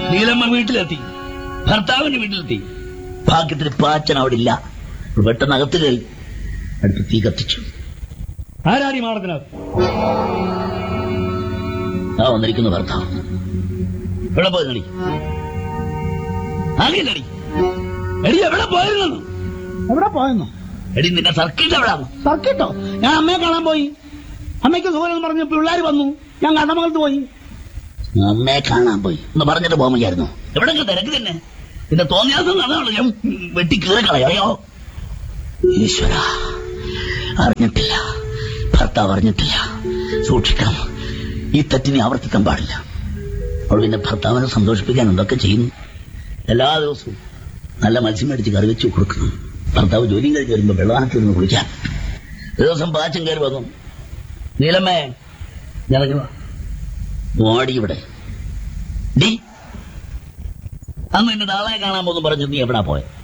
നീലമ്മ വീട്ടിലെത്തി ഭർത്താവിന്റെ വീട്ടിലെത്തി ഭാഗ്യത്തിന് പാച്ചൻ അവിടെ ഇല്ല പെട്ടെന്ന് അകത്ത് കയറി അടുത്ത് തീ കത്തിച്ചു ആരാടി മാടത്തിനകത്ത് ആ വന്നിരിക്കുന്ന ഭർത്താവ് എവിടെ പോയി നടി അറിയില്ലടി എടി എവിടെ പോയിരുന്നു എവിടെ പോയെന്നോ എടി നിന്റെ സർക്കിട്ട് എവിടാണ് സർക്കിട്ടോ ഞാൻ അമ്മയെ കാണാൻ പോയി അമ്മയ്ക്ക് സുഖം പറഞ്ഞു പിള്ളേർ വന്നു ഞാൻ കണ്ടമംഗലത്ത് പോയി അമ്മയെ കാണാൻ പോയി എന്ന് പറഞ്ഞിട്ട് പോകുമ്പോഴായിരുന്നു എവിടെ തിരക്ക് തന്നെ നിന്റെ തോന്നിയാസം നടന്നാണ് ഞാൻ വെട്ടി കീറിക്കളയോ ഈശ്വര അറിഞ്ഞിട്ടില്ല ഭർത്താവ് അറിഞ്ഞിട്ടില്ല സൂക്ഷിക്കണം ഈ തെറ്റിനെ ആവർത്തിക്കാൻ പാടില്ല അവൾ പിന്നെ ഭർത്താവിനെ സന്തോഷിപ്പിക്കാൻ എന്തൊക്കെ ചെയ്യുന്നു എല്ലാ ദിവസവും നല്ല മത്സ്യം മേടിച്ച് കറി വെച്ച് കൊടുക്കുന്നു ഭർത്താവ് ജോലിയും കഴിഞ്ഞ് വരുമ്പോ വെള്ളമാനത്തിൽ നിന്ന് കുളിക്കാൻ ഒരു ദിവസം പാച്ചൻ കയറി വന്നു നീലമ്മേ ഞാനങ്ങ് വാ ഓടി ഇവിടെ ഡി അന്ന് എന്റെ നാളെ കാണാൻ പോകുന്നു പറഞ്ഞു നീ എവിടാ പോയത്